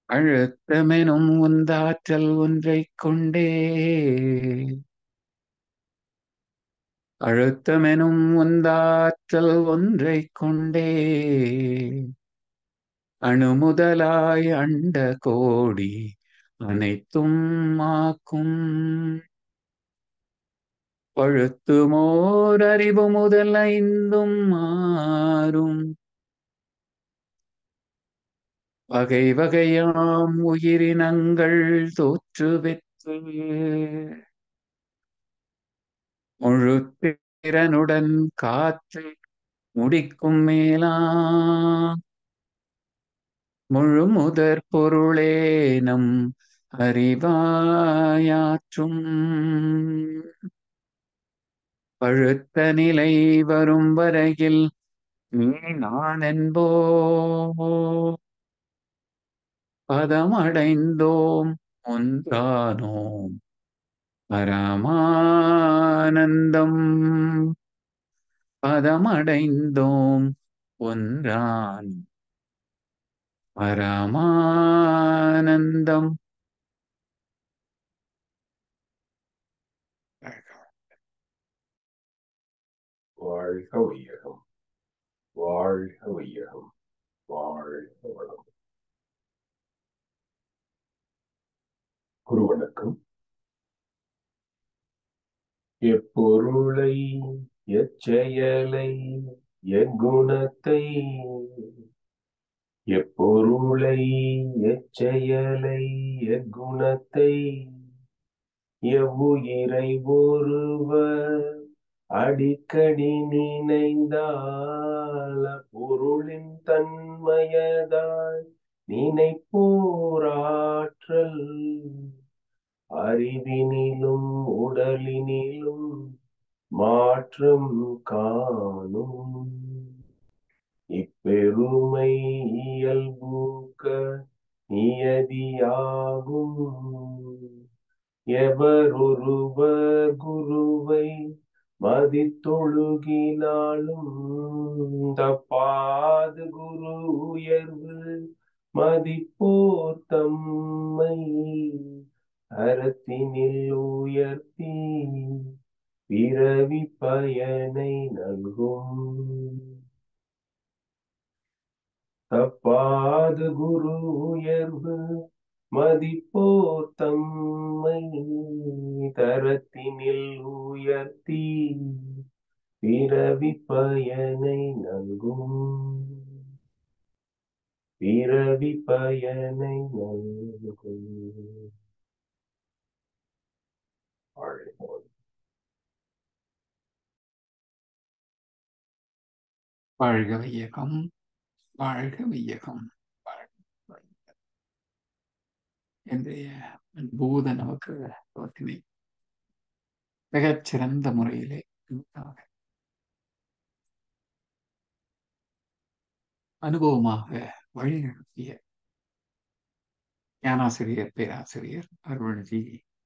அழுத்தமெனும் உந்தாற்றல் ஒன்றைக் கொண்டே அழுத்தமெனும் உந்தாற்றல் ஒன்றைக் கொண்டே அணுமுதலாய் அண்ட கோடி அனைத்தும் ஆக்கும் பழுத்துமோர் அறிவு முதல் ஐந்தும் மாறும் வகை வகையாம் உயிரினங்கள் தோற்றுவித்து முழு திறனுடன் காற்றை முடிக்கும் மேலா முழு முதற் பொருளே நம் அறிவாயாற்றும் பழுத்த நிலை வரும் வரையில் நீ நான் என்போ பதமடைந்தோம் ஒன்றானோம் பரமானந்தம் பதமடைந்தோம் ஒன்றான் பரமானந்தம் வாழ்க வையகம் வாழ்க வையகம் வாழ்க வளம் குரு வணக்கம் எப்பொருளை எச்செயலை எக்குணத்தை எப்பொருளை எச்செயலை எக்குணத்தை எவ்வுயிரை ஒருவர் அடிக்கடி நினைந்தால் பொருளின் தன்மையதாய் நினைப்போராற்றல் அறிவினிலும் உடலினிலும் மாற்றம் காணும் இப்பெருமை இயல்பூக்க நியதியாகும் எவரொருவர் குருவை மதித்தொழுகினாலும் தப்பாது குரு உயர்வு மதிப்போர் தம்மை அறத்தினில் உயர்த்தி பிறவி பயனை நல்கும் தப்பாது குரு உயர்வு மதிப்போர் தம்மை தரத்தினில் உயர்த்தி பிறவி பயனை நல்கும் பிறவி பயனை நல்கும் வாழ்வோம். வாழ்க வையகம் வாழ்க வையகம் வாழ்க வையகம். இன்றைய பூத நமக்கு பத்தினை மிகச் சிறந்த முறையிலே நமக்காக அனுபவமாக வழிநடத்திய ஞானாசிரியர் பேராசிரியர் அருள்ஜி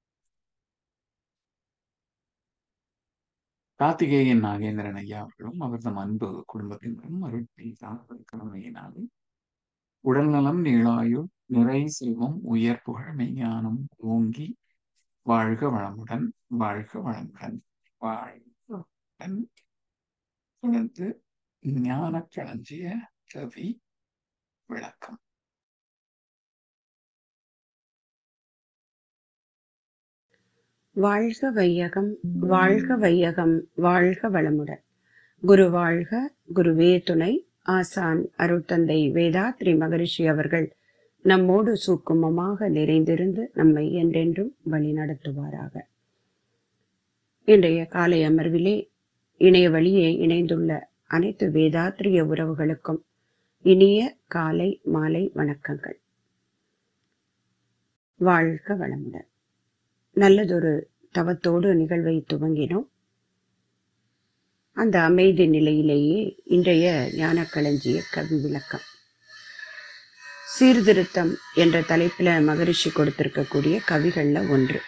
கார்த்திகேயன் நாகேந்திரன் ஐயா அவர்களும் அவர்தம் அன்பு குடும்பத்தினரும் அருட்பை கடமையினாலும் உடல்நலம் நீளாயுள் நிறை செல்வம் உயர் புகழ் மெய்ஞானம் ஓங்கி வாழ்க வளமுடன் வாழ்க வளமுடன் வாழ்க வளமுடன் தொடர்ந்து ஞான களஞ்சிய கவி விளக்கம் வாழ்க வையகம் வாழ்க வையகம் வாழ்க வளமுடன் குரு வாழ்க குருவே துணை ஆசான் அருட்தந்தை வேதாத்ரி மகரிஷி அவர்கள் நம்மோடு சூக்குமமாக நிறைந்திருந்து நம்மை என்றென்றும் வழி நடத்துவாராக இன்றைய காலை அமர்விலே இணைய வழியே இணைந்துள்ள அனைத்து வேதாத்ரிய உறவுகளுக்கும் இனிய காலை மாலை வணக்கங்கள் வாழ்க வளமுடன் நல்லதொரு தவத்தோடு நிகழ்வை துவங்கினோம் அந்த அமைதி நிலையிலேயே இன்றைய ஞானக்களஞ்சிய கவி விளக்கம் சீர்திருத்தம் என்ற தலைப்பில் மகரிஷி கொடுத்திருக்கக்கூடிய கவிகள்ல ஒன்று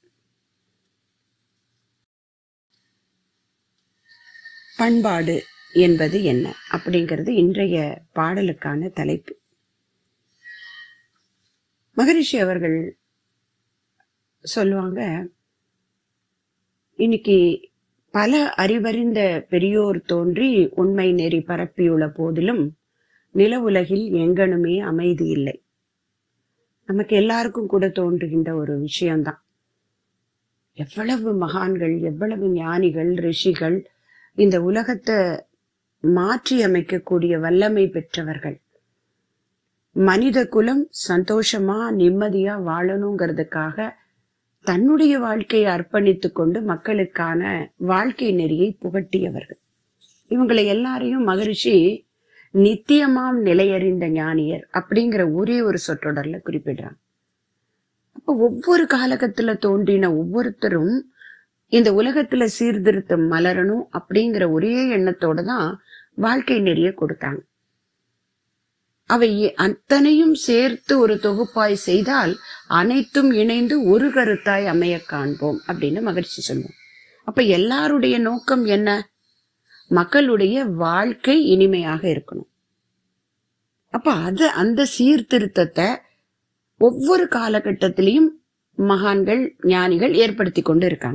பண்பாடு என்பது என்ன அப்படிங்கிறது இன்றைய பாடலுக்கான தலைப்பு மகரிஷி அவர்கள் சொல்லுவாங்க இன்னைக்கு பல அறிவறிந்த பெரியோர் தோன்றி உண்மை நெறி பரப்பியுள்ள போதிலும் நில உலகில் எங்கனுமே அமைதி இல்லை நமக்கு எல்லாருக்கும் கூட தோன்றுகின்ற ஒரு விஷயம்தான் எவ்வளவு மகான்கள் எவ்வளவு ஞானிகள் ரிஷிகள் இந்த உலகத்தை மாற்றி அமைக்கக்கூடிய வல்லமை பெற்றவர்கள் மனித குலம் சந்தோஷமா நிம்மதியா வாழணுங்கிறதுக்காக தன்னுடைய வாழ்க்கையை அர்ப்பணித்துக் கொண்டு மக்களுக்கான வாழ்க்கை நெறியை புகட்டியவர்கள் இவங்களை எல்லாரையும் மகரிஷி நித்தியமாம் நிலையறிந்த ஞானியர் அப்படிங்கிற ஒரே ஒரு சொற்றொடர்ல குறிப்பிடுறாங்க அப்ப ஒவ்வொரு காலகத்துல தோன்றின ஒவ்வொருத்தரும் இந்த உலகத்துல சீர்திருத்தம் மலரணும் அப்படிங்கிற ஒரே எண்ணத்தோட தான் வாழ்க்கை நெறிய கொடுத்தாங்க அவை அத்தனையும் சேர்த்து ஒரு தொகுப்பாய் செய்தால் அனைத்தும் இணைந்து ஒரு கருத்தாய் அமைய காண்போம் அப்படின்னு மகிழ்ச்சி சொல்லுவோம் அப்ப எல்லாருடைய நோக்கம் என்ன மக்களுடைய வாழ்க்கை இனிமையாக இருக்கணும் அப்ப அது அந்த சீர்திருத்தத்தை ஒவ்வொரு காலகட்டத்திலையும் மகான்கள் ஞானிகள் ஏற்படுத்தி கொண்டு இருக்காங்க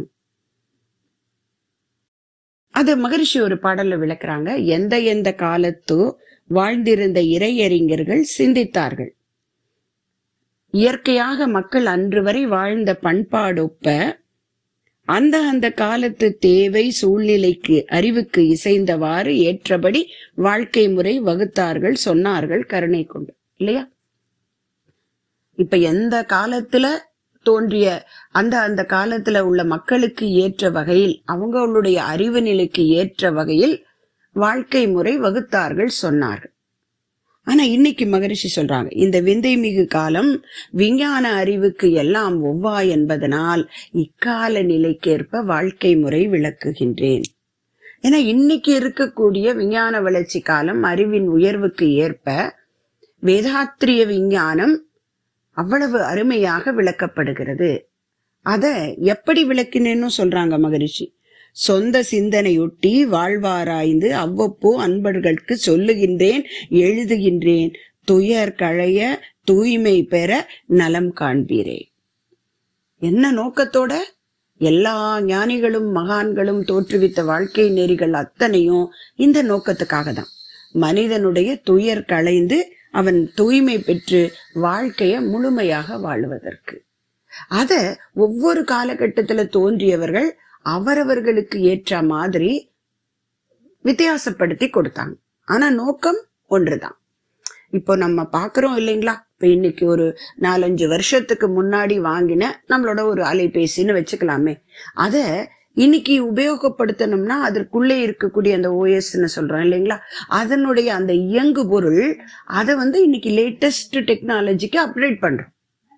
அது மகரிஷி ஒரு பாடல்ல விளக்குறாங்க எந்த எந்த காலத்தோ வாழ்ந்திருந்த இறையறிஞர்கள் சிந்தித்தார்கள் இயற்கையாக மக்கள் அன்று வரை வாழ்ந்த பண்பாடொப்ப அந்த அந்த காலத்து தேவை சூழ்நிலைக்கு அறிவுக்கு இசைந்தவாறு ஏற்றபடி வாழ்க்கை முறை வகுத்தார்கள் சொன்னார்கள் கருணை கொண்டு இல்லையா இப்ப எந்த காலத்துல தோன்றிய அந்த அந்த காலத்துல உள்ள மக்களுக்கு ஏற்ற வகையில் அவங்களுடைய அறிவு நிலைக்கு ஏற்ற வகையில் வாழ்க்கை முறை வகுத்தார்கள் சொன்னார்கள் ஆனா இன்னைக்கு மகரிஷி சொல்றாங்க இந்த விந்தை மிகு காலம் விஞ்ஞான அறிவுக்கு எல்லாம் ஒவ்வா என்பதனால் இக்கால நிலைக்கேற்ப வாழ்க்கை முறை விளக்குகின்றேன் ஏன்னா இன்னைக்கு இருக்கக்கூடிய விஞ்ஞான வளர்ச்சி காலம் அறிவின் உயர்வுக்கு ஏற்ப வேதாத்திரிய விஞ்ஞானம் அவ்வளவு அருமையாக விளக்கப்படுகிறது அத எப்படி விளக்கினேன்னு சொல்றாங்க மகரிஷி சொந்த சிந்தனையொட்டி வாழ்வாராய்ந்து அவ்வப்போ அன்பர்களுக்கு சொல்லுகின்றேன் எழுதுகின்றேன் துயர் களைய தூய்மை பெற நலம் காண்பீரே என்ன நோக்கத்தோட எல்லா ஞானிகளும் மகான்களும் தோற்றுவித்த வாழ்க்கை நெறிகள் அத்தனையும் இந்த நோக்கத்துக்காக தான் மனிதனுடைய துயர் களைந்து அவன் தூய்மை பெற்று வாழ்க்கைய முழுமையாக வாழுவதற்கு அத ஒவ்வொரு காலகட்டத்துல தோன்றியவர்கள் அவரவர்களுக்கு ஏற்ற மாதிரி வித்தியாசப்படுத்தி கொடுத்தாங்க ஆனா நோக்கம் ஒன்றுதான் இப்போ நம்ம பாக்குறோம் இல்லைங்களா இப்ப இன்னைக்கு ஒரு நாலஞ்சு வருஷத்துக்கு முன்னாடி வாங்கின நம்மளோட ஒரு அலைபேசின்னு வச்சுக்கலாமே அத இன்னைக்கு உபயோகப்படுத்தணும்னா அதற்குள்ளே இருக்கக்கூடிய அந்த ஓஎஸ்ன்னு சொல்றோம் இல்லைங்களா அதனுடைய அந்த இயங்கு பொருள் அதை வந்து இன்னைக்கு லேட்டஸ்ட் டெக்னாலஜிக்கு அப்கிரேட் பண்றோம்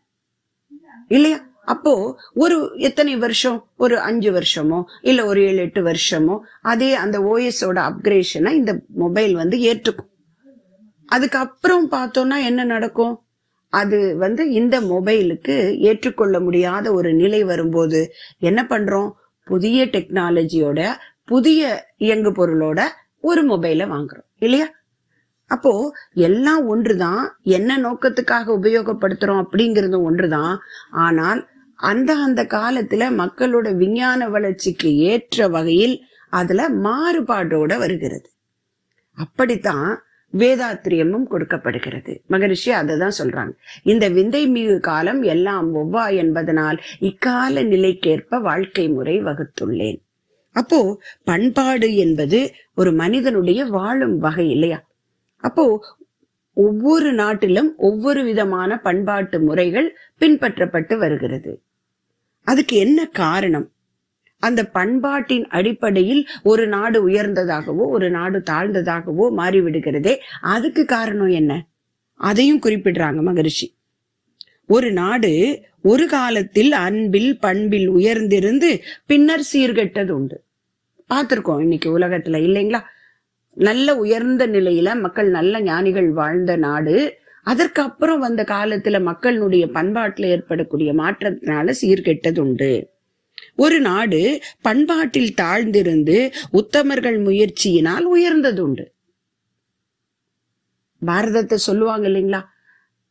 இல்லையா அப்போ ஒரு எத்தனை வருஷம் ஒரு அஞ்சு வருஷமோ இல்ல ஒரு ஏழு எட்டு வருஷமோ அதே அந்த ஓஎஸோட அப்கிரேஷனை இந்த மொபைல் வந்து ஏற்றுக்கும் அதுக்கப்புறம் பார்த்தோம்னா என்ன நடக்கும் அது வந்து இந்த மொபைலுக்கு ஏற்றுக்கொள்ள முடியாத ஒரு நிலை வரும்போது என்ன பண்றோம் புதிய டெக்னாலஜியோட புதிய இயங்கு பொருளோட ஒரு மொபைலை வாங்குறோம் இல்லையா அப்போ எல்லாம் ஒன்றுதான் என்ன நோக்கத்துக்காக உபயோகப்படுத்துறோம் அப்படிங்கிறது ஒன்றுதான் ஆனால் அந்த அந்த காலத்துல மக்களோட விஞ்ஞான வளர்ச்சிக்கு ஏற்ற வகையில் அதுல மாறுபாடோட வருகிறது அப்படித்தான் வேதாத்திரியமும் கொடுக்கப்படுகிறது மகரிஷி அதை தான் சொல்றாங்க இந்த விந்தை மிகு காலம் எல்லாம் ஒவ்வா என்பதனால் இக்கால நிலைக்கேற்ப வாழ்க்கை முறை வகுத்துள்ளேன் அப்போ பண்பாடு என்பது ஒரு மனிதனுடைய வாழும் வகை இல்லையா அப்போ ஒவ்வொரு நாட்டிலும் ஒவ்வொரு விதமான பண்பாட்டு முறைகள் பின்பற்றப்பட்டு வருகிறது அதுக்கு என்ன காரணம் அந்த பண்பாட்டின் அடிப்படையில் ஒரு நாடு உயர்ந்ததாகவோ ஒரு நாடு தாழ்ந்ததாகவோ மாறிவிடுகிறதே அதுக்கு காரணம் என்ன அதையும் குறிப்பிடுறாங்க மகரிஷி ஒரு நாடு ஒரு காலத்தில் அன்பில் பண்பில் உயர்ந்திருந்து பின்னர் சீர்கெட்டது உண்டு பார்த்திருக்கோம் இன்னைக்கு உலகத்துல இல்லைங்களா நல்ல உயர்ந்த நிலையில மக்கள் நல்ல ஞானிகள் வாழ்ந்த நாடு அதற்கு அப்புறம் வந்த காலத்துல மக்களுடைய பண்பாட்டுல ஏற்படக்கூடிய மாற்றத்தினால சீர்கெட்டது உண்டு ஒரு நாடு பண்பாட்டில் தாழ்ந்திருந்து உத்தமர்கள் முயற்சியினால் உயர்ந்தது உண்டு பாரதத்தை சொல்லுவாங்க இல்லைங்களா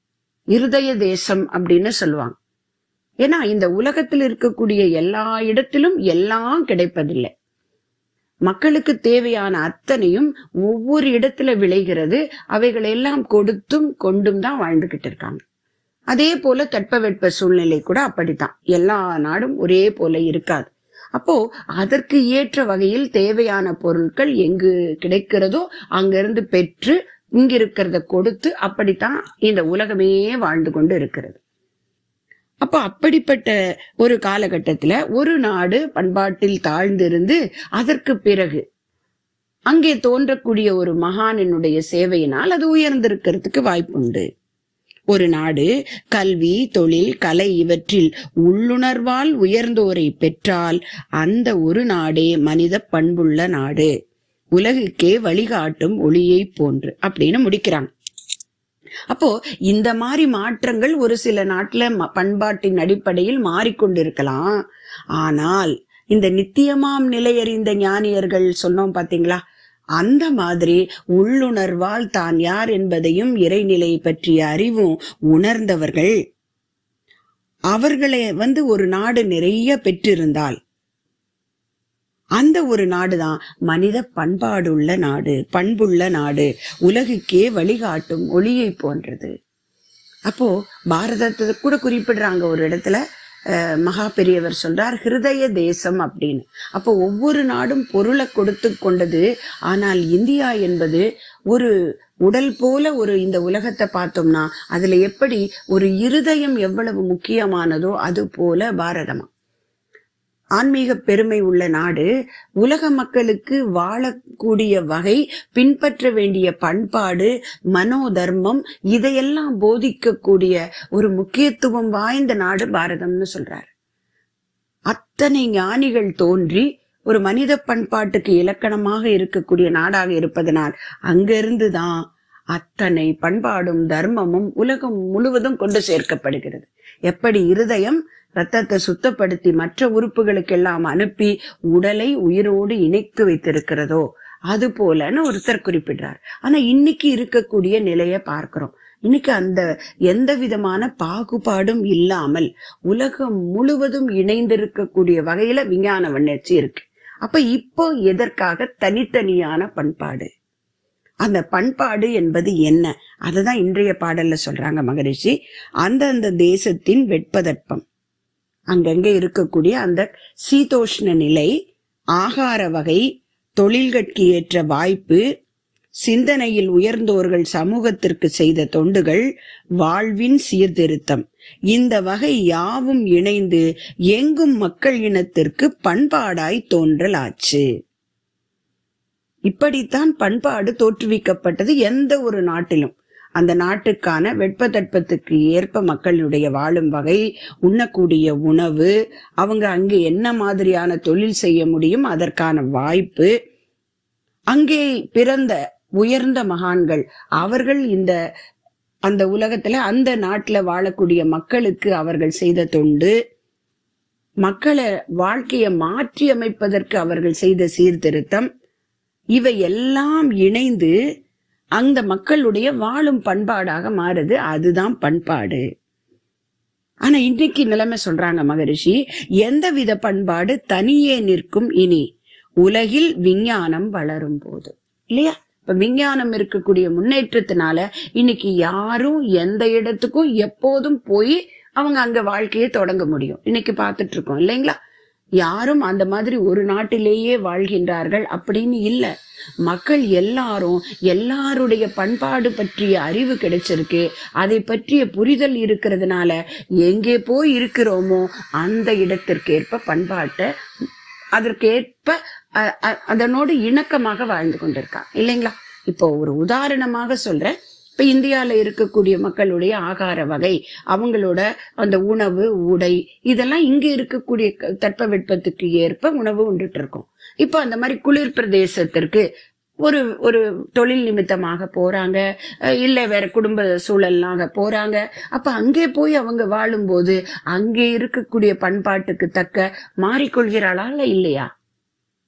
இருதய தேசம் அப்படின்னு சொல்லுவாங்க ஏன்னா இந்த உலகத்தில் இருக்கக்கூடிய எல்லா இடத்திலும் எல்லாம் கிடைப்பதில்லை மக்களுக்கு தேவையான அத்தனையும் ஒவ்வொரு இடத்துல விளைகிறது அவைகளை எல்லாம் கொடுத்தும் கொண்டும் தான் வாழ்ந்துகிட்டு இருக்காங்க அதே போல தட்பவெட்ப சூழ்நிலை கூட அப்படித்தான் எல்லா நாடும் ஒரே போல இருக்காது அப்போ அதற்கு ஏற்ற வகையில் தேவையான பொருட்கள் எங்கு கிடைக்கிறதோ அங்கிருந்து பெற்று இங்க இருக்கிறத கொடுத்து அப்படித்தான் இந்த உலகமே வாழ்ந்து கொண்டு இருக்கிறது அப்ப அப்படிப்பட்ட ஒரு காலகட்டத்துல ஒரு நாடு பண்பாட்டில் தாழ்ந்திருந்து அதற்கு பிறகு அங்கே தோன்றக்கூடிய ஒரு மகானினுடைய சேவையினால் அது உயர்ந்திருக்கிறதுக்கு வாய்ப்புண்டு ஒரு நாடு கல்வி தொழில் கலை இவற்றில் உள்ளுணர்வால் உயர்ந்தோரை பெற்றால் அந்த ஒரு நாடே மனித பண்புள்ள நாடு உலகுக்கே வழிகாட்டும் ஒளியை போன்று அப்படின்னு முடிக்கிறாங்க அப்போ இந்த மாதிரி மாற்றங்கள் ஒரு சில நாட்டுல ம- பண்பாட்டின் அடிப்படையில் மாறிக்கொண்டிருக்கலாம் ஆனால் இந்த நித்தியமாம் நிலையறிந்த ஞானியர்கள் சொன்னோம் பாத்தீங்களா அந்த மாதிரி உள்ளுணர்வால் தான் யார் என்பதையும் இறைநிலை பற்றிய அறிவும் உணர்ந்தவர்கள் அவர்களை வந்து ஒரு நாடு நிறைய பெற்றிருந்தால் அந்த ஒரு நாடுதான் மனித பண்பாடுள்ள நாடு பண்புள்ள நாடு உலகுக்கே வழிகாட்டும் ஒளியை போன்றது அப்போ பாரதத்தை கூட குறிப்பிடுறாங்க ஒரு இடத்துல அஹ், மகா பெரியவர் சொல்றார் ஹிருதய தேசம் அப்படின்னு அப்போ ஒவ்வொரு நாடும் பொருளை கொடுத்து கொண்டது ஆனால் இந்தியா என்பது ஒரு உடல் போல ஒரு இந்த உலகத்தை பார்த்தோம்னா அதுல எப்படி ஒரு இருதயம் எவ்வளவு முக்கியமானதோ அது போல பாரதமா ஆன்மீக பெருமை உள்ள நாடு உலக மக்களுக்கு வாழக்கூடிய வகை பின்பற்ற வேண்டிய பண்பாடு மனோதர்மம் இதையெல்லாம் போதிக்கக்கூடிய ஒரு முக்கியத்துவம் வாய்ந்த நாடு பாரதம்னு சொல்றார் அத்தனை ஞானிகள் தோன்றி ஒரு மனித பண்பாட்டுக்கு இலக்கணமாக இருக்கக்கூடிய நாடாக இருப்பதனால் அங்கிருந்து தான் அத்தனை பண்பாடும் தர்மமும் உலகம் முழுவதும் கொண்டு சேர்க்கப்படுகிறது எப்படி இருதயம் ரத்தத்தை சுத்தப்படுத்தி மற்ற உறுப்புகளுக்கெல்லாம் அனுப்பி உடலை உயிரோடு இணைத்து வைத்திருக்கிறதோ அது போலன்னு ஒருத்தர் குறிப்பிடுறார் ஆனா இன்னைக்கு இருக்கக்கூடிய நிலையை பார்க்கிறோம் இன்னைக்கு அந்த எந்த விதமான பாகுபாடும் இல்லாமல் உலகம் முழுவதும் இணைந்திருக்கக்கூடிய வகையில விஞ்ஞான வளர்ச்சி இருக்கு அப்ப இப்போ எதற்காக தனித்தனியான பண்பாடு அந்த பண்பாடு என்பது என்ன அதுதான் இன்றைய பாடல்ல சொல்றாங்க மகரிஷி அந்தந்த தேசத்தின் வெட்பதட்பம் அங்கங்கே இருக்கக்கூடிய அந்த சீதோஷ்ண நிலை ஆகார வகை தொழில்கட்கு ஏற்ற வாய்ப்பு சிந்தனையில் உயர்ந்தோர்கள் சமூகத்திற்கு செய்த தொண்டுகள் வாழ்வின் சீர்திருத்தம் இந்த வகை யாவும் இணைந்து எங்கும் மக்கள் இனத்திற்கு பண்பாடாய் தோன்றல் ஆச்சு இப்படித்தான் பண்பாடு தோற்றுவிக்கப்பட்டது எந்த ஒரு நாட்டிலும் அந்த நாட்டுக்கான வெட்பதட்பத்துக்கு ஏற்ப மக்களுடைய வாழும் வகை உண்ணக்கூடிய உணவு அவங்க அங்கே என்ன மாதிரியான தொழில் செய்ய முடியும் அதற்கான வாய்ப்பு அங்கே பிறந்த உயர்ந்த மகான்கள் அவர்கள் இந்த அந்த உலகத்துல அந்த நாட்டுல வாழக்கூடிய மக்களுக்கு அவர்கள் செய்த தொண்டு மக்களை வாழ்க்கையை மாற்றி அமைப்பதற்கு அவர்கள் செய்த சீர்திருத்தம் இவை எல்லாம் இணைந்து அந்த மக்களுடைய வாழும் பண்பாடாக மாறுது அதுதான் பண்பாடு ஆனா இன்னைக்கு நிலைமை சொல்றாங்க மகரிஷி எந்தவித பண்பாடு தனியே நிற்கும் இனி உலகில் விஞ்ஞானம் வளரும் போது இல்லையா இப்ப விஞ்ஞானம் இருக்கக்கூடிய முன்னேற்றத்தினால இன்னைக்கு யாரும் எந்த இடத்துக்கும் எப்போதும் போய் அவங்க அங்க வாழ்க்கையை தொடங்க முடியும் இன்னைக்கு பார்த்துட்டு இருக்கோம் இல்லைங்களா யாரும் அந்த மாதிரி ஒரு நாட்டிலேயே வாழ்கின்றார்கள் அப்படின்னு இல்ல மக்கள் எல்லாரும் எல்லாருடைய பண்பாடு பற்றிய அறிவு கிடைச்சிருக்கு அதை பற்றிய புரிதல் இருக்கிறதுனால எங்கே போய் இருக்கிறோமோ அந்த இடத்திற்கேற்ப பண்பாட்டை அதற்கேற்ப அ- அ- அதனோடு இணக்கமாக வாழ்ந்து கொண்டிருக்காங்க இல்லைங்களா இப்போ ஒரு உதாரணமாக சொல்றேன் இப்ப இந்தியால இருக்கக்கூடிய மக்களுடைய ஆகார வகை அவங்களோட அந்த உணவு உடை இதெல்லாம் இங்க இருக்கக்கூடிய க- தட்பவெட்பத்துக்கு ஏற்ப உணவு உண்டுட்டு இருக்கோம் இப்போ அந்த மாதிரி குளிர் பிரதேசத்திற்கு ஒரு ஒரு தொழில் நிமித்தமாக போறாங்க அஹ் இல்ல வேற குடும்ப சூழல்னாக போறாங்க அப்ப அங்கே போய் அவங்க வாழும்போது அங்கே இருக்கக்கூடிய பண்பாட்டுக்கு தக்க மாறிக்கொள்கிறாளா இல்ல இல்லையா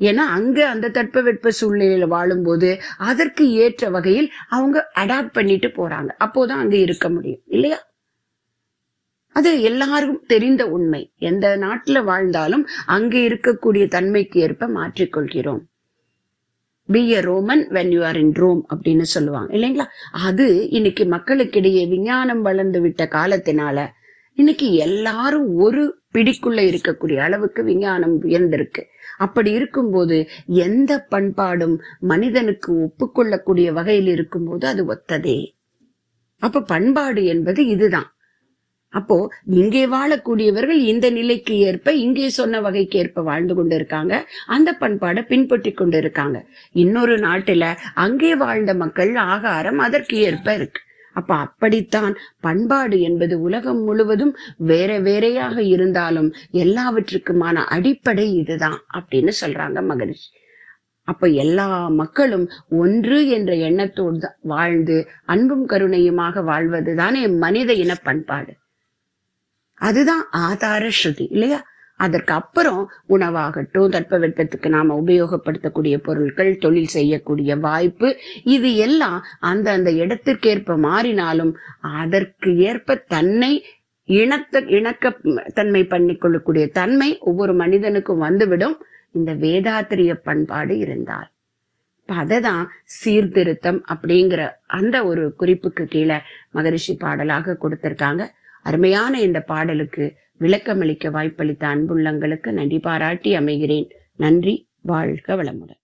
ஏன்னா அங்க அந்த தட்பவெட்ப சூழ்நிலையில வாழும்போது அதற்கு ஏற்ற வகையில் அவங்க அடாப்ட் பண்ணிட்டு போறாங்க அப்போதான் அங்க இருக்க முடியும் இல்லையா அது எல்லாரும் தெரிந்த உண்மை எந்த நாட்டுல வாழ்ந்தாலும் அங்க இருக்கக்கூடிய தன்மைக்கு ஏற்ப மாற்றிக்கொள்கிறோம் be a Roman when you are in Rome அப்படின்னு சொல்லுவாங்க இல்லைங்களா அது இன்னைக்கு மக்களுக்கிடையே விஞ்ஞானம் வளர்ந்து விட்ட காலத்தினால இன்னைக்கு எல்லாரும் ஒரு பிடிக்குள்ள இருக்கக்கூடிய அளவுக்கு விஞ்ஞானம் உயர்ந்திருக்கு அப்படி இருக்கும்போது எந்த பண்பாடும் மனிதனுக்கு ஒப்புக்கொள்ளக்கூடிய வகையில் இருக்கும்போது அது ஒத்ததே அப்ப பண்பாடு என்பது இதுதான் அப்போ இங்கே வாழக்கூடியவர்கள் இந்த நிலைக்கு ஏற்ப இங்கே சொன்ன வகைக்கு ஏற்ப வாழ்ந்து கொண்டு இருக்காங்க அந்த பண்பாடை பின்பற்றி கொண்டு இருக்காங்க இன்னொரு நாட்டுல அங்கே வாழ்ந்த மக்கள் ஆகாரம் அதற்கு ஏற்ப இருக்கு அப்ப அப்படித்தான் பண்பாடு என்பது உலகம் முழுவதும் வேற வேறையாக இருந்தாலும் எல்லாவற்றுக்குமான அடிப்படை இதுதான் அப்படின்னு சொல்றாங்க மகரிஷி அப்ப எல்லா மக்களும் ஒன்று என்ற எண்ணத்தோடு தான் வாழ்ந்து அன்பும் கருணையுமாக வாழ்வது தானே மனித இன பண்பாடு அதுதான் ஆதார ஸ்ருதி இல்லையா அதற்கு அப்புறம் உணவாகட்டும் தட்பவெப்பத்துக்கு நாம உபயோகப்படுத்தக்கூடிய பொருட்கள் தொழில் செய்யக்கூடிய வாய்ப்பு இது எல்லாம் அந்த அந்த இடத்திற்கேற்ப மாறினாலும் அதற்கு ஏற்ப தன்னை இணத்த இணக்க தன்மை பண்ணிக்கொள்ளக்கூடிய தன்மை ஒவ்வொரு மனிதனுக்கும் வந்துவிடும் இந்த வேதாத்திரிய பண்பாடு இருந்தால் இப்ப அததான் சீர்திருத்தம் அப்படிங்கிற அந்த ஒரு குறிப்புக்கு கீழே மகரிஷி பாடலாக கொடுத்திருக்காங்க அருமையான இந்த பாடலுக்கு விளக்கமளிக்க வாய்ப்பளித்த அன்புள்ளங்களுக்கு நன்றி பாராட்டி அமைகிறேன் நன்றி வாழ்க வளமுடன்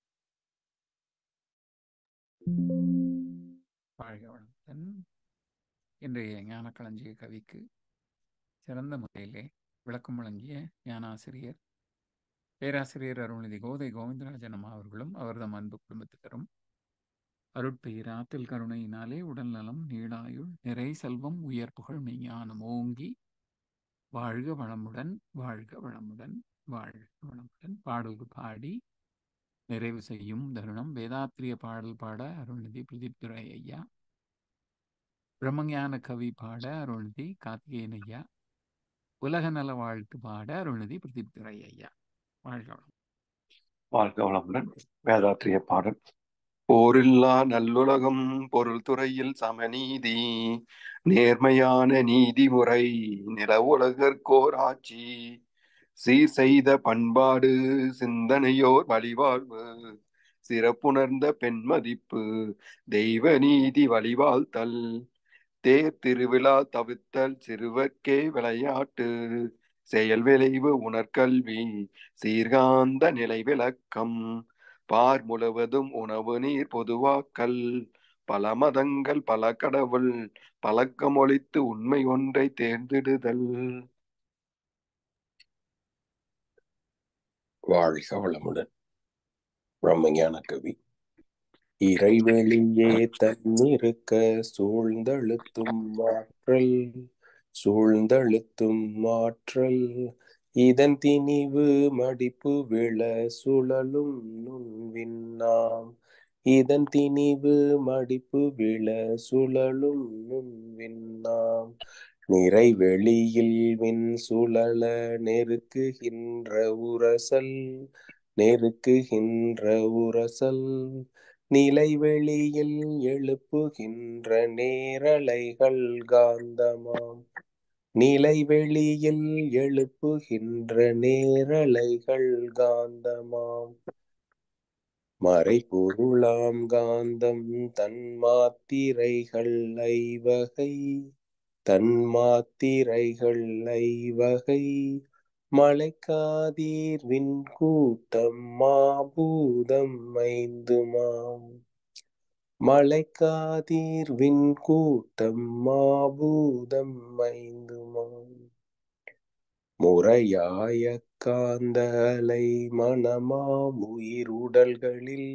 வாழ்க வளமுடன் இன்றைய ஞான களஞ்சிய கவிக்கு சிறந்த முறையிலே விளக்கம் வழங்கிய ஞானாசிரியர் பேராசிரியர் அருள்நிதி கோதை கோவிந்தராஜன் அம்மா அவர்களும் அவர்தம் அன்பு குடும்பத்தினரும் அருட்பெயர் ஆத்தில் கருணையினாலே உடல் நலம் நீடாயுள் நிறை செல்வம் உயர் புகழ் மெய்ஞானம் ஓங்கி வாழ்க வளமுடன் வாழ்க வளமுடன் வாழ்க வளமுடன் பாடல் பாடி நிறைவு செய்யும் தருணம் வேதாத்திரிய பாடல் பாட அருள்நிதி பிரதீப் துரை ஐயா பிரம்மஞான கவி பாட அருள்நிதி கார்த்திகேயன் ஐயா உலக நல வாழ்த்து பாட அருள்நிதி பிரதீப் துரை ஐயா வாழ்க வளம் வாழ்க வளமுடன் வேதாத்திரிய பாடல் போரில்லா நல்லுலகம் பொருள் துறையில் சமநீதி நேர்மையான நீதிமுறை நில உலகற்கோர் ஆட்சி சீர் செய்த பண்பாடு சிந்தனையோர் வழிவாழ்வு சிறப்புணர்ந்த பெண்மதிப்பு தெய்வ நீதி வழிவாழ்த்தல் தேர் திருவிழா தவிர்த்தல் சிறுவர்க்கே விளையாட்டு செயல் விளைவு உணர்கல்வி சீர்காந்த நிலை விளக்கம் பார் முழுவதும் உணவு நீர் பொதுவாக்கல் பல மதங்கள் பல கடவுள் பழக்கமொழித்து உண்மை ஒன்றை தேர்ந்திடுதல் வாழ்க வளமுடன் பிரம்மஞான கவி இறைவெளியே தன்னிருக்க சூழ்ந்தழுத்தும் மாற்றல் சூழ்ந்தழுத்தும் மாற்றல் இதன் திணிவு மடிப்பு விழ சுழலும் நுண்விண்ணாம் இதன் திணிவு மடிப்பு விழ சுழலும் நுண்விண்ணாம் நிறைவெளியில் விண் சுழல நெருக்குகின்ற உரசல் நெருக்குகின்ற உரசல் நிலைவெளியில் எழுப்புகின்ற நேரலைகள் காந்தமாம் நிலைவெளியில் எழுப்புகின்ற நேரலைகள் காந்தமாம் மறைபொருளாம் காந்தம் தன்மாத்திரைகள் ஐவகை தன்மாத்திரைகள் ஐவகை மலைக்காதீர் விண்கூட்டம் மாபூதம் ஐந்துமாம் மலைக்காதீர் விண்கூட்டம் மாபூதம் ஐந்துமாம் முறையாய காந்த அலை மனமாம் உயிருடல்களில்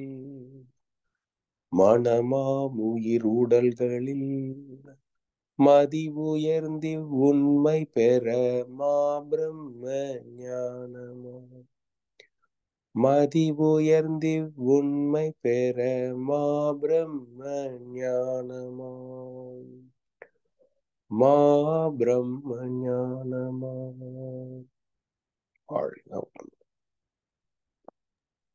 மனமாம் உயிருடல்களில் மதி உயர்ந்தி உண்மை பெற மாபிரம்ம ஞானமாம் மதி உயர்ந்தி உண்மை பெற மாபிரம்ம ஞானமாம் மா பிரம்ம ஞானமாம் வாழ்க வளமுடன்.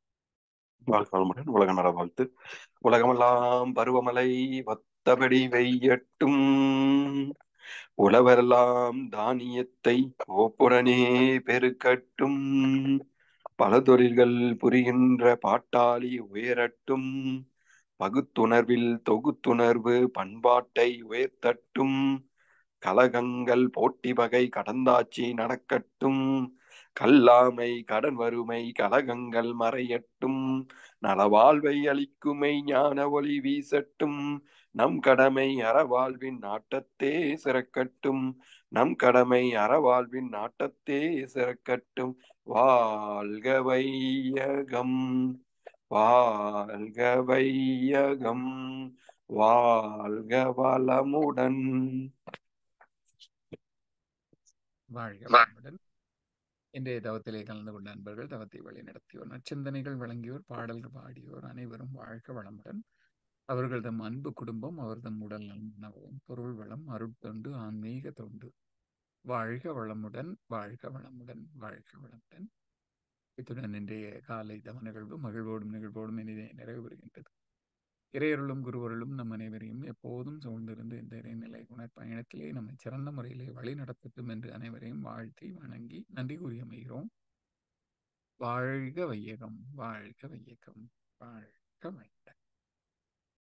வாழ்க வளமுடன் உலக நல வாழ்த்து உலகமெல்லாம் பருவமழை வத்தபடி வெய்யட்டும் உழவரெல்லாம் தானியத்தை ஓப்புடனே பெருக்கட்டும் பல தொழில்கள் புரிகின்ற பாட்டாளி உயரட்டும் பகுத்துணர்வில் தொகுத்துணர்வு பண்பாட்டை உயர்த்தட்டும் கலகங்கள் போட்டி வகை கடந்தாட்சி நடக்கட்டும் கல்லாமை கடன் வறுமை கலகங்கள் மறையட்டும் நலவாழ்வை அளிக்குமை ஞான ஒளி வீசட்டும் நம் கடமை அறவாழ்வின் நாட்டத்தே சிறக்கட்டும் நம் கடமை அறவாழ்வின் நாட்டத்தே சிறக்கட்டும் வாழ்க வையகம் வாழ்க வையகம் வாழ்க வளமுடன் வாழ்க வளமுடன் இன்றைய தவத்திலே கலந்து கொண்ட அன்பர்கள் தவத்தை வழி நடத்தியோர் நற்சிந்தனைகள் வழங்கியோர் பாடல்கள் பாடியோர் அனைவரும் வாழ்க வளமுடன் அவர்கள் தம் அன்பு குடும்பம் அவர்தம் உடல் நலமும் பொருள் வளம் அருட்தொண்டு ஆன்மீக தொண்டு வாழ்க வளமுடன் வாழ்க வளமுடன் வாழ்க வளமுடன் இத்துடன் இன்றைய காலை தவ நிகழ்வு மகிழ்வோடும் நிகழ்வோடும் இனிதே நிறைவு பெறுகின்றது இறையருளும் குருவருளும் நம் அனைவரையும் எப்போதும் சூழ்ந்திருந்து இந்த இறைநிலை உணர் பயணத்திலே நம்மை சிறந்த முறையிலே வழி நடத்தட்டும் என்று அனைவரையும் வாழ்த்தி வணங்கி நன்றி கூறி அமைகிறோம் வாழ்க வையகம் வாழ்க வையகம் வாழ்க வையகம்